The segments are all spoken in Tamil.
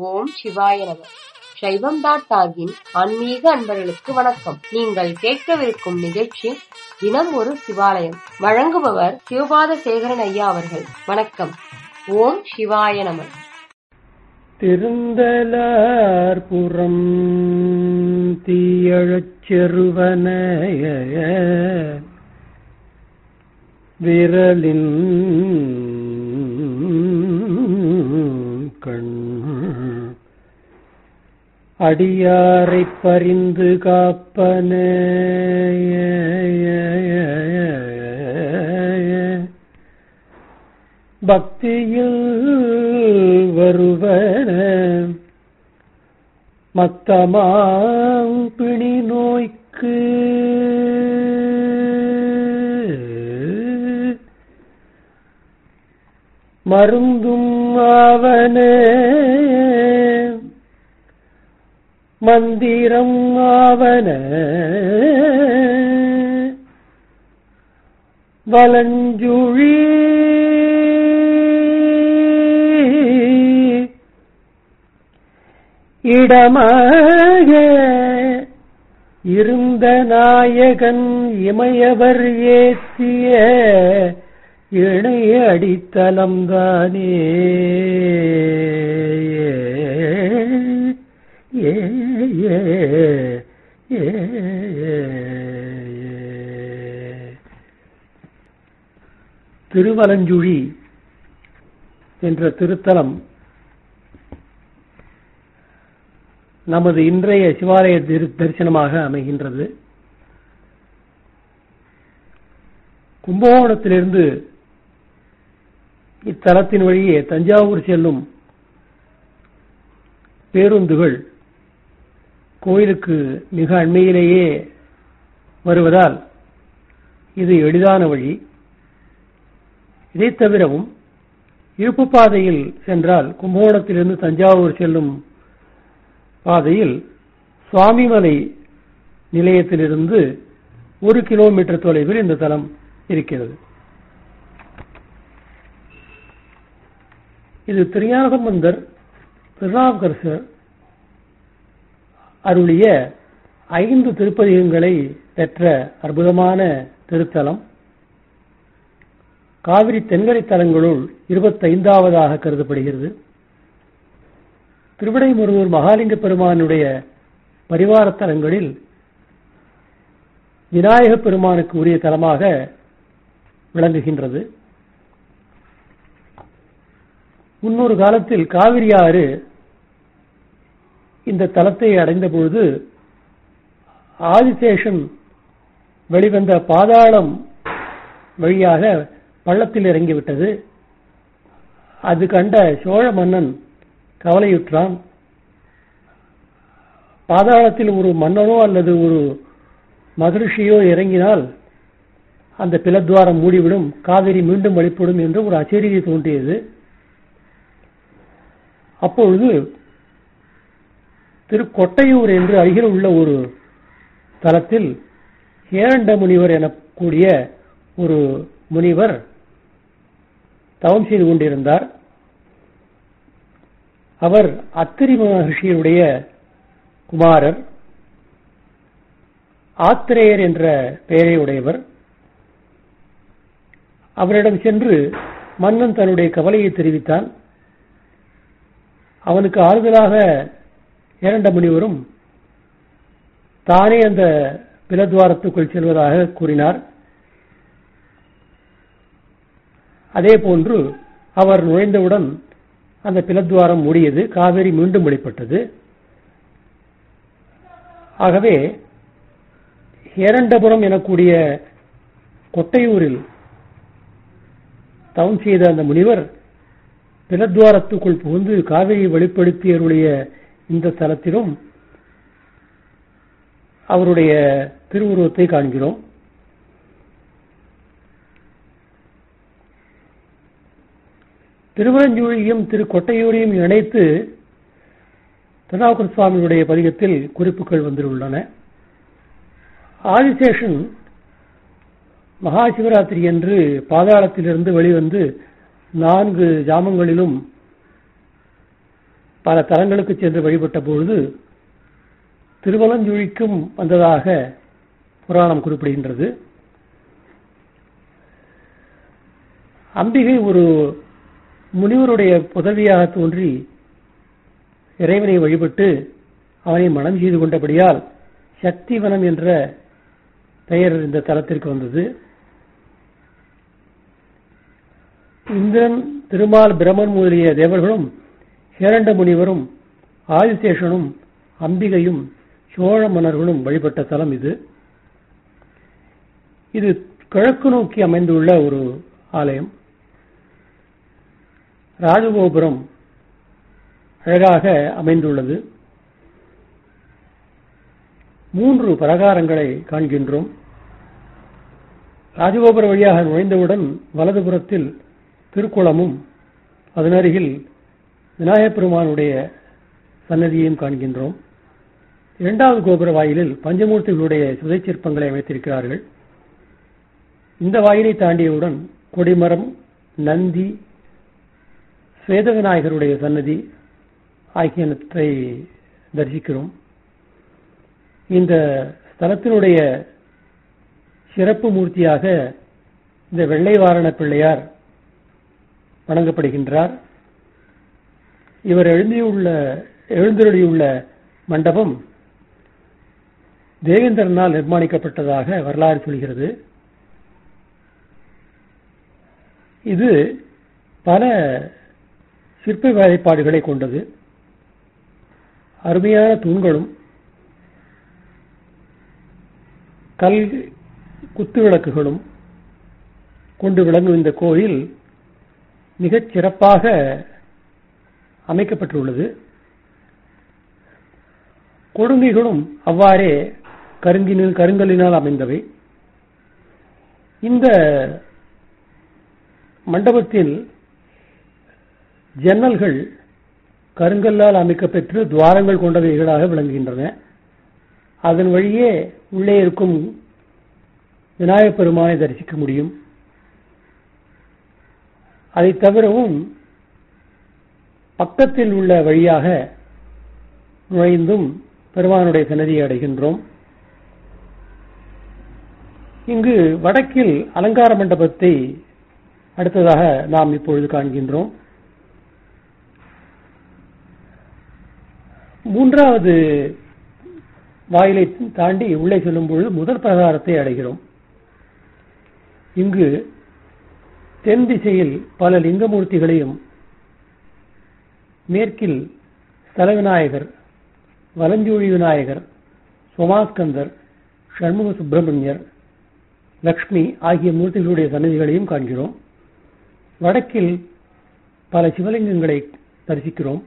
ஓம் சிவாய நம சைவம் டாட் டாகின் ஆன்மீக அன்பர்களுக்கு வணக்கம் நீங்கள் கேட்கவிருக்கும் நிகழ்ச்சி தினம் ஒரு சிவாலயம் வழங்குபவர் சிவபாத சேகரன் ஐயா அவர்கள் வணக்கம் ஓம் சிவாய நம திருந்தலார் புறம் தீயழச் செருவன விரலின் கண் அடியாரைப் பரிந்து காப்பன பக்தியில் வருவன மத்தமாம் பிணி நோய்க்கு மருந்தும் ஆவன மந்திரம் ஆவன வலஞ்சுழி இடமாக இருந்த நாயகன் இமையவர் ஏத்திய இணைய அடித்தலம்தானே ஏ ஏ ஏ திருவலஞ்சுழி என்ற திருத்தலம் நமது இன்றைய சிவாலய திரு- தரிசனமாக அமைகின்றது கும்பகோணத்திலிருந்து இத்தலத்தின் வழியே தஞ்சாவூர் செல்லும் பேருந்துகள் கோயிலுக்கு மிக அண்மையிலேயே வருவதால் இது எளிதான வழி இதைத் தவிரவும் இருப்பு பாதையில் சென்றால் கும்பகோணத்திலிருந்து தஞ்சாவூர் செல்லும் பாதையில் சுவாமிமலை நிலையத்திலிருந்து ஒரு கிலோமீட்டர் தொலைவில் இந்த தலம் இருக்கிறது இது திருஞானசம்பந்தர் திருநாவுக்கரசர் அருளிய ஐந்து திருப்பதிகங்களை பெற்ற அற்புதமான திருத்தலம் காவிரி தென்கரை தலங்களுள் இருபத்தைந்தாவதாக கருதப்படுகிறது திருவிடைமுருகூர் மகாலிங்க பெருமானுடைய பரிவார தலங்களில் விநாயக பெருமானுக்கு உரிய தலமாக விளங்குகின்றது முன்னொரு காலத்தில் காவிரி ஆறு இந்த தலத்தை அடைந்த பொழுது ஆதிசேஷன் வெளிவந்த பாதாளம் வழியாக பள்ளத்தில் இறங்கிவிட்டது அது கண்ட சோழ மன்னன் கவலையுற்றான் பாதாளத்தில் ஒரு மன்னனோ அல்லது ஒரு மகரிஷியோ இறங்கினால் அந்த பிளத்வாரம் மூடிவிடும் காவிரி மீண்டும் வெளிப்படும் என்று ஒரு அச்செய்தி தோன்றியது அப்பொழுது திருக்கொட்டையூர் என்று அருகில் உள்ள ஒரு தலத்தில் ஏரண்ட முனிவர் எனக்கூடிய ஒரு முனிவர் தவம் செய்து கொண்டிருந்தார் அவர் அத்திரி மகர்ஷியுடைய குமாரர் ஆத்திரேயர் என்ற பெயரை உடையவர் அவரிடம் சென்று மன்னன் தன்னுடைய கவலையை தெரிவித்தான் அவனுக்கு ஆறுதலாக இரண்ட முனிவரும் தானே அந்த பிலத்வாரத்துக்குள் செல்வதாக கூறினார் அதே போன்று அவர் நுழைந்தவுடன் அந்த பிலத்வாரம் மூடியது காவேரி மீண்டும் வெளிப்பட்டது ஆகவே ஏரண்டபுரம் எனக்கூடிய கொட்டையூரில் தவம் செய்த அந்த முனிவர் பிலத்வாரத்துக்குள் புகுந்து காவிரியை வெளிப்படுத்தியருடைய இந்த தலத்திலும் அவருடைய திருவுருவத்தை காண்கிறோம் திருவரஞ்சூழியும் திரு கொட்டையூரையும் இணைத்து திருநாவுக்கர் சுவாமியுடைய பதிகத்தில் குறிப்புகள் வந்துள்ளன ஆதிசேஷன் மகா சிவராத்திரி என்று பாதாளத்திலிருந்து வெளிவந்து நான்கு ஜாமங்களிலும் பல தலங்களுக்கு சென்று வழிபட்ட பொழுது திருவலஞ்சுழிக்கும் வந்ததாக புராணம் குறிப்பிடுகின்றது அம்பிகை ஒரு முனிவருடைய புதவியாக தோன்றி இறைவனை வழிபட்டு அவனை மனம் செய்து கொண்டபடியால் சக்திவனம் என்ற பெயர் இந்த தலத்திற்கு வந்தது இந்திரன் திருமால் பிரமன் முதலிய தேவர்களும் ஹேரண்ட முனிவரும் ஆதிசேஷனும் அம்பிகையும் சோழ மன்னர்களும் வழிபட்ட தலம் இது இது கிழக்கு நோக்கி அமைந்துள்ள ஒரு ஆலயம் ராஜகோபுரம் அழகாக அமைந்துள்ளது மூன்று பிரகாரங்களை காண்கின்றோம் ராஜகோபுர வழியாக நுழைந்தவுடன் வலதுபுறத்தில் திருக்குளமும் அதனருகில் விநாயகப் பெருமானுடைய சன்னதியையும் காண்கின்றோம் இரண்டாவது கோபுர வாயிலில் பஞ்சமூர்த்திகளுடைய சுதை சிற்பங்களை அமைத்திருக்கிறார்கள் இந்த வாயிலை தாண்டியவுடன் கொடிமரம் நந்தி சுவேத விநாயகருடைய சன்னதி ஆகியவற்றை தரிசிக்கிறோம் இந்த ஸ்தலத்தினுடைய சிறப்பு மூர்த்தியாக இந்த வெள்ளை வாரண பிள்ளையார் வணங்கப்படுகின்றார் இவர் எழுந்தியுள்ள எழுந்தருளியுள்ள மண்டபம் தேவேந்திரனால் நிர்மாணிக்கப்பட்டதாக வரலாறு சொல்கிறது இது பல சிற்ப வேலைப்பாடுகளை கொண்டது அருமையான தூண்களும் கல் குத்து விளக்குகளும் கொண்டு விளங்கும் இந்த கோயில் மிகச் சிறப்பாக அமைக்கப்பட்டுள்ளது கொடுங்கைகளும் அவ்வாறே கருங்கினில் கருங்கல்லினால் அமைந்தவை இந்த மண்டபத்தில் ஜன்னல்கள் கருங்கல்லால் அமைக்கப்பெற்று துவாரங்கள் கொண்டவைகளாக விளங்குகின்றன அதன் வழியே உள்ளே இருக்கும் விநாயகப் பெருமானை தரிசிக்க முடியும் அதை தவிரவும் பக்கத்தில் உள்ள வழியாக நுழைந்தும் பெருமானுடைய சன்னதியை அடைகின்றோம் இங்கு வடக்கில் அலங்கார மண்டபத்தை அடுத்ததாக நாம் இப்பொழுது காண்கின்றோம் மூன்றாவது வாயிலை தாண்டி உள்ளே செல்லும் பொழுது முதல் பிரகாரத்தை அடைகிறோம் இங்கு தென் திசையில் பல லிங்கமூர்த்திகளையும் மேற்கில் ஸ்தல விநாயகர் வலஞ்சூழி விநாயகர் சோமாஸ்கந்தர் ஷண்முக சுப்பிரமணியர் லக்ஷ்மி ஆகிய மூர்த்திகளுடைய சன்னதிகளையும் காண்கிறோம் வடக்கில் பல சிவலிங்கங்களை தரிசிக்கிறோம்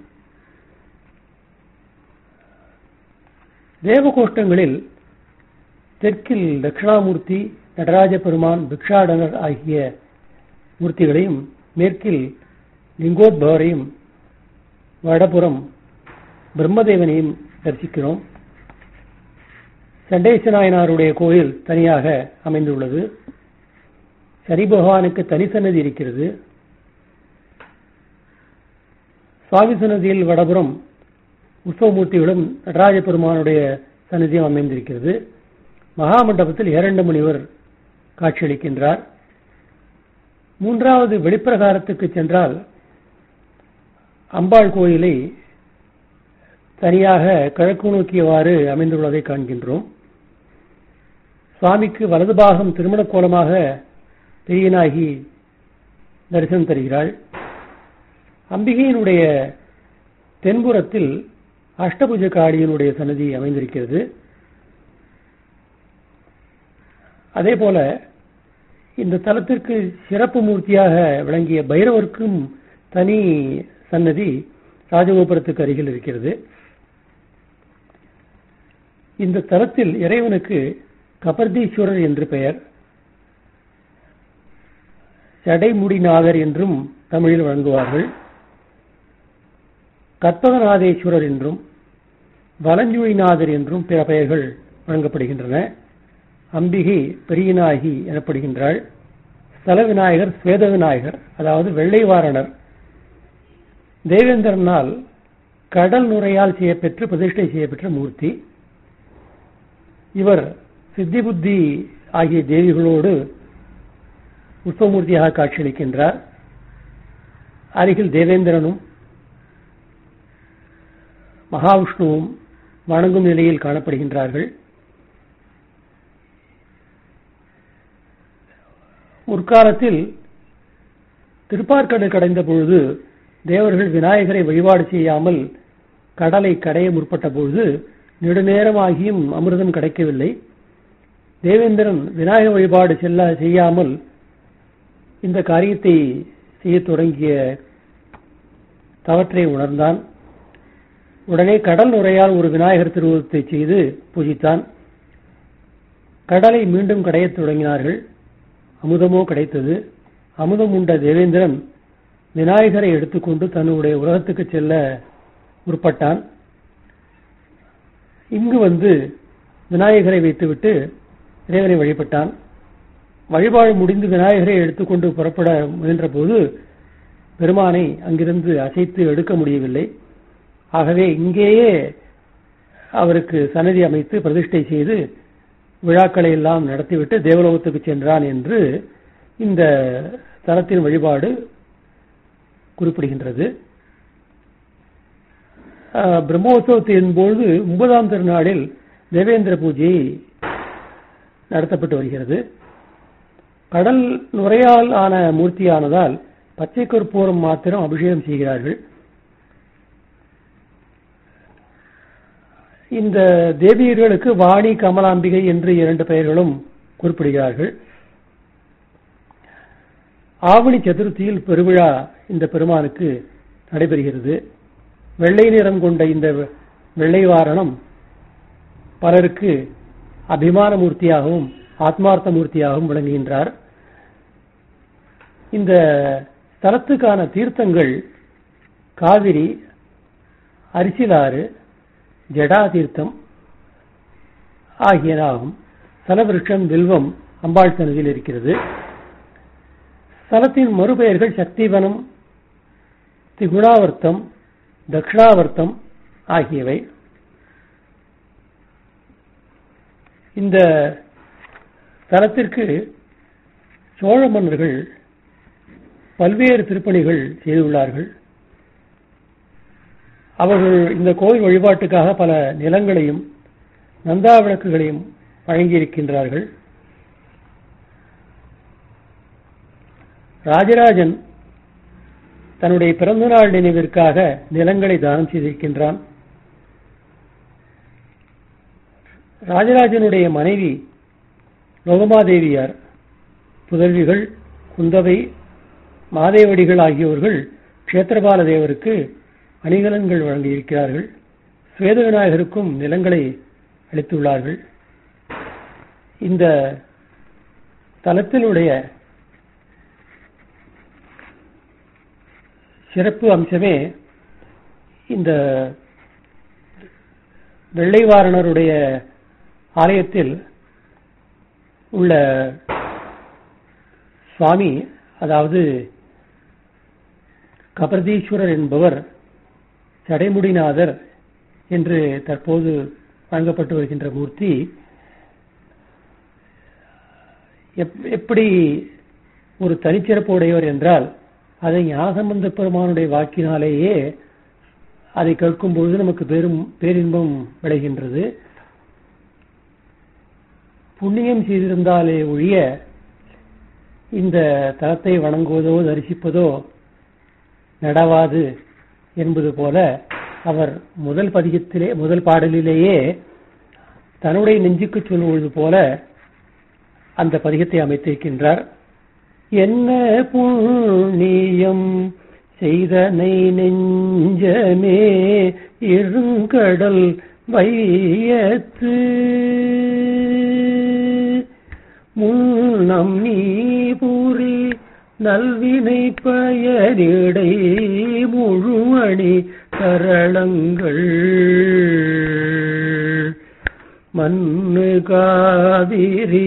தேவகோஷ்டங்களில் தெற்கில் தட்சிணாமூர்த்தி நடராஜ பெருமான் பிக்ஷாடனர் ஆகிய மூர்த்திகளையும் மேற்கில் லிங்கோத்பவரையும் வடபுறம் பிரம்மதேவனையும் தரிசிக்கிறோம் சண்டேச நாயனாருடைய கோயில் தனியாக அமைந்துள்ளது சனி பகவானுக்கு தனி சன்னதி இருக்கிறது சுவாமி சன்னதியில் வடபுறம் உற்சவமூர்த்திகளும் நடராஜ பெருமானுடைய சன்னதியும் அமைந்திருக்கிறது மகாமண்டபத்தில் இரண்டு முனிவர் காட்சியளிக்கின்றார் மூன்றாவது வெளிப்பிரகாரத்துக்கு சென்றால் அம்பாள் கோயிலை தனியாக கிழக்கு நோக்கியவாறு அமைந்துள்ளதை காண்கின்றோம் சுவாமிக்கு வலது பாகம் திருமண கோலமாக பெரியனாகி தரிசனம் தருகிறாள் அம்பிகையினுடைய தென்புறத்தில் அஷ்டபுஜ காளியனுடைய சன்னதி அமைந்திருக்கிறது அதே போல இந்த தலத்திற்கு சிறப்பு மூர்த்தியாக விளங்கிய பைரவருக்கும் தனி சன்னதி ராஜகோபுரத்துக்கு அருகில் இருக்கிறது இந்த தலத்தில் இறைவனுக்கு கபர்தீஸ்வரர் என்று பெயர் சடைமுடிநாதர் என்றும் தமிழில் வழங்குவார்கள் கற்பகநாதேஸ்வரர் என்றும் வலஞ்சுழிநாதர் என்றும் பிற பெயர்கள் வழங்கப்படுகின்றன அம்பிகை பெரியநாயகி எனப்படுகின்றாள் ஸ்தல விநாயகர் ஸ்வேத விநாயகர் அதாவது வெள்ளை வாரணர் தேவேந்திரனால் கடல் நுரையால் செய்யப்பெற்று பிரதிஷ்டை செய்யப்பெற்ற மூர்த்தி இவர் சித்தி புத்தி ஆகிய தேவிகளோடு உற்பமூர்த்தியாக காட்சியளிக்கின்றார் அருகில் தேவேந்திரனும் மகாவிஷ்ணுவும் வணங்கும் நிலையில் காணப்படுகின்றார்கள் முற்காலத்தில் திருப்பார்கடல் கடைந்த பொழுது தேவர்கள் விநாயகரை வழிபாடு செய்யாமல் கடலை கடைய முற்பட்ட பொழுது நெடுநேரமாகியும் அமிர்தம் கிடைக்கவில்லை தேவேந்திரன் விநாயக வழிபாடு செல்ல செய்யாமல் இந்த காரியத்தை செய்ய தொடங்கிய தவற்றை உணர்ந்தான் உடனே கடல் நுரையால் ஒரு விநாயகர் திருவுருவத்தை செய்து பூஜித்தான் கடலை மீண்டும் கடையத் தொடங்கினார்கள் அமுதமோ கிடைத்தது அமுதம் உண்ட தேவேந்திரன் விநாயகரை எடுத்துக்கொண்டு தன்னுடைய உலகத்துக்கு செல்ல முற்பட்டான் இங்கு வந்து விநாயகரை வைத்துவிட்டு இறைவனை வழிபட்டான் வழிபாடு முடிந்து விநாயகரை எடுத்துக்கொண்டு புறப்பட முயன்ற போது பெருமானை அங்கிருந்து அசைத்து எடுக்க முடியவில்லை ஆகவே இங்கேயே அவருக்கு சன்னதி அமைத்து பிரதிஷ்டை செய்து விழாக்களை எல்லாம் நடத்திவிட்டு தேவலோகத்துக்கு சென்றான் என்று இந்த தலத்தின் வழிபாடு குறிப்பிடுகின்றது பிரம்மோற்சவத்தின் போது ஒன்பதாம் திருநாளில் தேவேந்திர பூஜை நடத்தப்பட்டு வருகிறது கடல் நுரையால் ஆன மூர்த்தியானதால் பச்சை கற்பூரம் மாத்திரம் அபிஷேகம் செய்கிறார்கள் இந்த தேவியர்களுக்கு வாணி கமலாம்பிகை என்று இரண்டு பெயர்களும் குறிப்பிடுகிறார்கள் ஆவணி சதுர்த்தியில் பெருவிழா இந்த பெருமானுக்கு நடைபெறுகிறது வெள்ளை நிறம் கொண்ட இந்த வெள்ளை வாரணம் பலருக்கு அபிமான மூர்த்தியாகவும் ஆத்மார்த்த மூர்த்தியாகவும் விளங்குகின்றார் இந்த ஸ்தலத்துக்கான தீர்த்தங்கள் காவிரி அரிசிலாறு ஜடா தீர்த்தம் ஆகியனாகும் ஸ்தலவிருஷம் வில்வம் அம்பாள் சன்னதியில் இருக்கிறது ஸ்தலத்தின் மறுபெயர்கள் சக்திவனம் திகுணாவர்த்தம் தக்ஷணாவர்த்தம் ஆகியவை இந்த தலத்திற்கு சோழ மன்னர்கள் பல்வேறு திருப்பணிகள் செய்துள்ளார்கள் அவர்கள் இந்த கோயில் வழிபாட்டுக்காக பல நிலங்களையும் நந்தா விளக்குகளையும் வழங்கியிருக்கின்றார்கள் ராஜராஜன் தன்னுடைய பிறந்தநாள் நினைவிற்காக நிலங்களை தானம் செய்திருக்கின்றான் ராஜராஜனுடைய மனைவி லோகமாதேவியார் புதல்விகள் குந்தவை மாதேவடிகள் ஆகியோர்கள் கஷேத்திரபால தேவருக்கு அணிகலன்கள் வழங்கியிருக்கிறார்கள் சுவேத விநாயகருக்கும் நிலங்களை அளித்துள்ளார்கள் இந்த தலத்தினுடைய சிறப்பு அம்சமே இந்த வெள்ளைவாரணருடைய ஆலயத்தில் உள்ள சுவாமி அதாவது கபர்தீஸ்வரர் என்பவர் சடைமுடிநாதர் என்று தற்போது வழங்கப்பட்டு வருகின்ற மூர்த்தி எப்படி ஒரு தனிச்சிறப்பு உடையவர் என்றால் அதை ஞாசம்பந்த பெருமானுடைய வாக்கினாலேயே அதை கேட்கும் பொழுது நமக்கு பெரும் பேரின்பம் விளைகின்றது புண்ணியம் செய்திருந்தாலே ஒழிய இந்த தலத்தை வணங்குவதோ தரிசிப்பதோ நடவாது என்பது போல அவர் முதல் பதிகத்திலே முதல் பாடலிலேயே தன்னுடைய நெஞ்சுக்கு சொல்லுவது போல அந்த பதிகத்தை அமைத்திருக்கின்றார் என்ன புண்ணியம் செய்தனை நெஞ்சமே இருங்கடல் வையத்து முன்னம் நீ பூரி நல்வினை பயனிடை முழுமணி கரளங்கள் மண்ணு காவிரி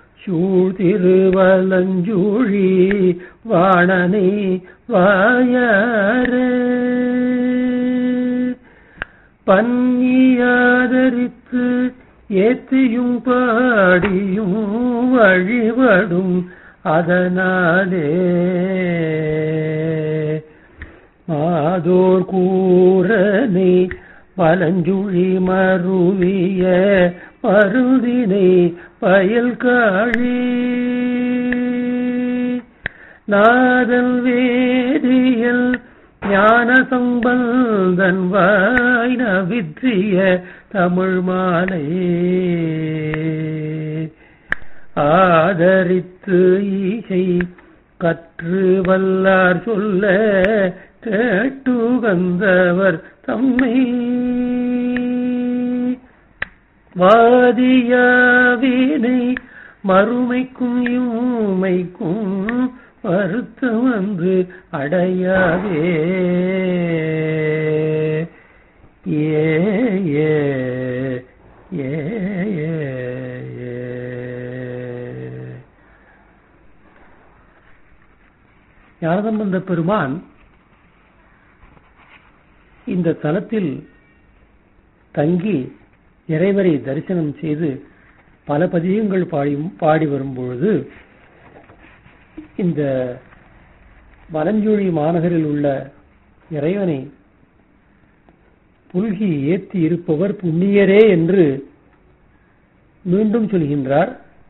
சூழ்திருவலஞ்சூழி வாணனை வாயார பன்னியாதரித்து ஏத்தியும் பாடியும் வழிபடும் அதனாலே மாதோர் கூறனை பலஞ்சுழி மருவிய மருதினை பயல் காழி நாதல் வேதியல் ஞான சம்பந்தன் வாய் நவிற்றிய தமிழ் மாலை ஆதரித்து ஈசை கற்று வல்லார் சொல்ல கேட்டு வந்தவர் தம்மை வாதியாவினை மறுமைக்கும் இம்மைக்கும் வருத்த வந்து அடையாதே ஏ ஏ ஏ ஏ ஏ. ஞானசம்பந்த பெருமான் இந்த தலத்தில் தங்கி இறைவரை தரிசனம் செய்து பல பதிகங்கள் பாடியும் பாடி வரும்பொழுது இந்த வலஞ்சொழி மாநகரில் உள்ள இறைவனை புல்கி ஏத்தி இருப்பவர் புண்ணியரே என்று மீண்டும் சொல்கின்றார்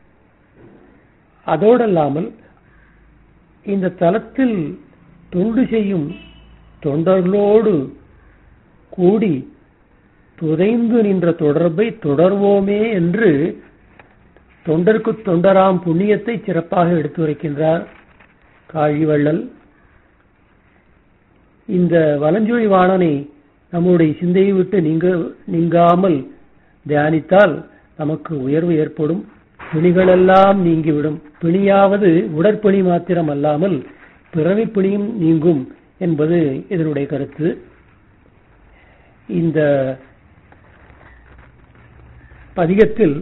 அதோடல்லாமல் இந்த தலத்தில் தொண்டு செய்யும் தொண்டர்களோடு கூடி புதைந்து நின்ற தொடர்பை தொடர்வோமே என்று தொண்டர்க்கு தொண்டராம் புண்ணியத்தை சிறப்பாக எடுத்து வைக்கின்றார் காழிவள்ளல் இந்த வலஞ்சொழி வாணனை நம்முடைய சிந்தையை விட்டு நீங்க நீங்காமல் தியானித்தால் நமக்கு உயர்வு ஏற்படும் பிணிகளெல்லாம் நீங்கிவிடும் பிணியாவது உடற்பிணி மாத்திரம் அல்லாமல் பிறவி பிணியும் நீங்கும் என்பது இதனுடைய கருத்து இந்த பதிகத்தில்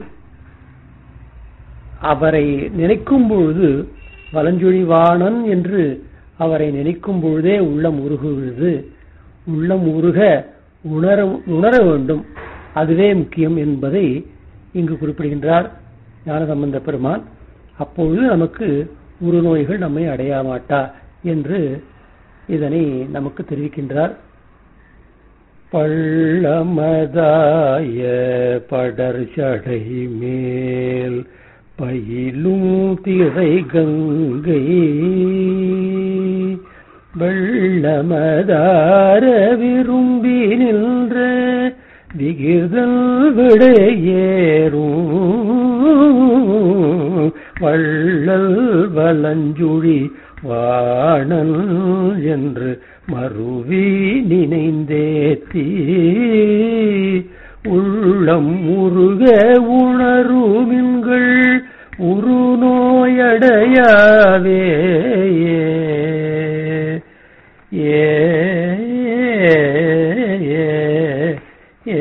அவரை நினைக்கும் பொழுது வலஞ்சொழிவாணன் என்று அவரை நினைக்கும் பொழுதே உள்ளம் உருகுகிறது உள்ளம் உருக உணர உணர வேண்டும் அதுவே முக்கியம் என்பதை இங்கு குறிப்பிடுகின்றார் ஞானசம்பந்த பெருமான் அப்பொழுது நமக்கு உரு நோய்கள் நம்மை அடைய மாட்டா என்று இதனை நமக்கு தெரிவிக்கின்றார் பள்ளமதாய படர் சடை மேல் பயிலும் திரை கங்கை வெள்ளமதார விரும்பி நின்ற விகிதல் விடையேறும் வள்ளல் வலஞ்சுழி வாணன் என்று மறுவி நினைந்தேத்தி உள்ளம் முருக உணருமின்கள் உரு நோயடையாவே ஏ ஏ ஏ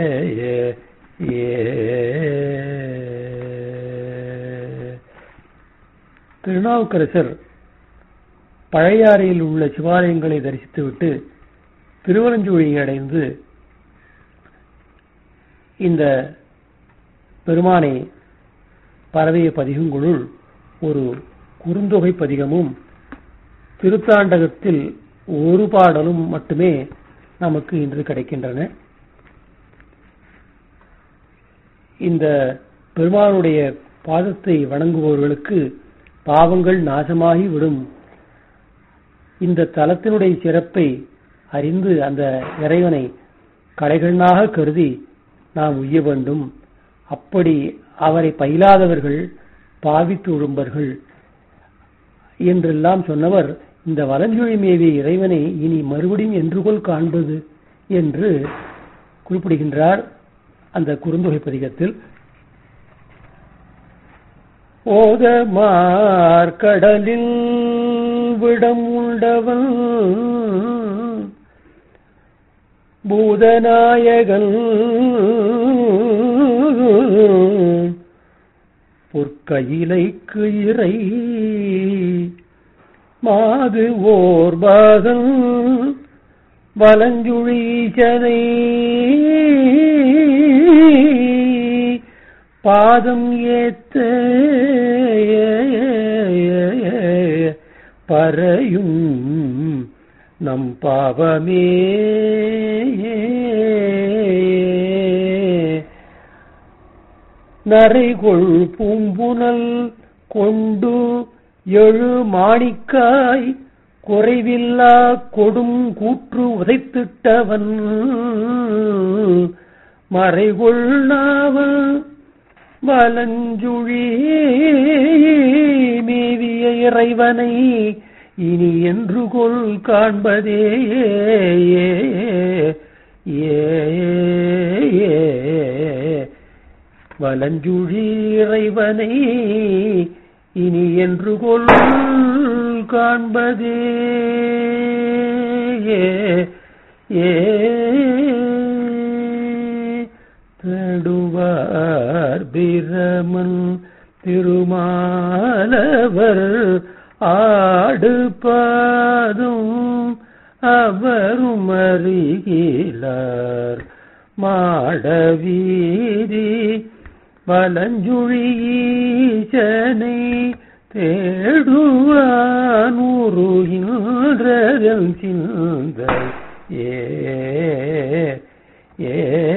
ஏ திருநாவுக்கரசர் பழையாறையில் உள்ள சிவாலயங்களை தரிசித்துவிட்டு திருவரஞ்சூழியை அடைந்து இந்த பெருமானை பரவிய பதிகங்களுள் ஒரு குறுந்தொகை பதிகமும் திருத்தாண்டகத்தில் ஒரு பாடலும் மட்டுமே நமக்கு இன்று கிடைக்கின்றன இந்த பெருமானுடைய பாதத்தை வணங்குபவர்களுக்கு பாவங்கள் நாசமாகி விடும் இந்த தலத்தினுடைய சிறப்பை அறிந்து அந்த இறைவனை கலைகண்ணாக கருதி நாம் உய்ய வேண்டும் அப்படி அவரை பயிலாதவர்கள் பாவித்து உழும்பர்கள் என்றெல்லாம் சொன்னவர் இந்த வலஞ்சொழி மேவிய இறைவனை இனி மறுபடியும் என்றுகொள் காண்பது என்று குறிப்பிடுகின்றார் அந்த குறுந்தொகை பதிகத்தில் ஓத மார்கடலில் விடம் உண்டவன் பூதநாயகன் பொற்கையிலைக்கு இறை மாது ஓர் பாகன் வலஞ்சுழீச்சனை பாதம் ஏத்த பறையும் நம் பாவமே நரைகொள் பூம்புனல் கொண்டு எழு மாணிக்காய் குறைவில்லா கொடும் கூற்று உதைத்திட்டவன் மறைகொள் நாவல் வலஞ்சுழி மேவிய இறைவனை இனி என்று கொள் காண்பதே ஏ வலஞ்சுழி இறைவனை இனி என்று கொள் காண்பதே ஏ தடுவார் பிரமன் திருமாலவர் ஆடு பாதும் அவரும் அறிகிறார் மாடவீதி வலஞ்சுழியீசனை தேடுவானூருகின்றதன் சிந்த ஏ ஏ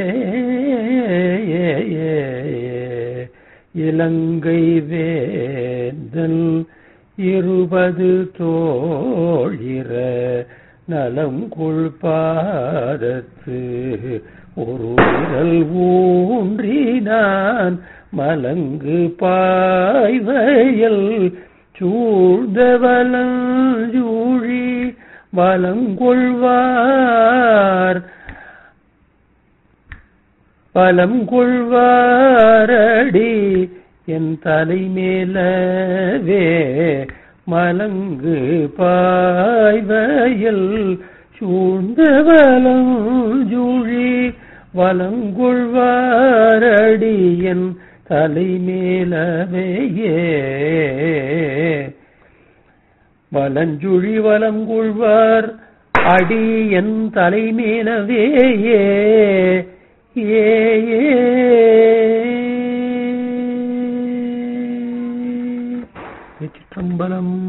இலங்கை வேந்தன் இருபது தோழிர நலம் கொள்பாதத்து ஒரு விரல் ஊன்றினான் மலங்கு பாய்வயல் சூழ்ந்தவலஞ்சூழி வலங்கொள்வார் பலம் கொள்வாரடி என் தலைமேலவே மலங்கு பாய்வயல் சூழ்ந்த வலம் ஜூழி வலங்கொள்வாரடி என் தலைமேலவையே வலஞ்சுழி வலங்கொள்வார் அடி என் தலைமேலவேயே ஏ சிற்றம்பலம்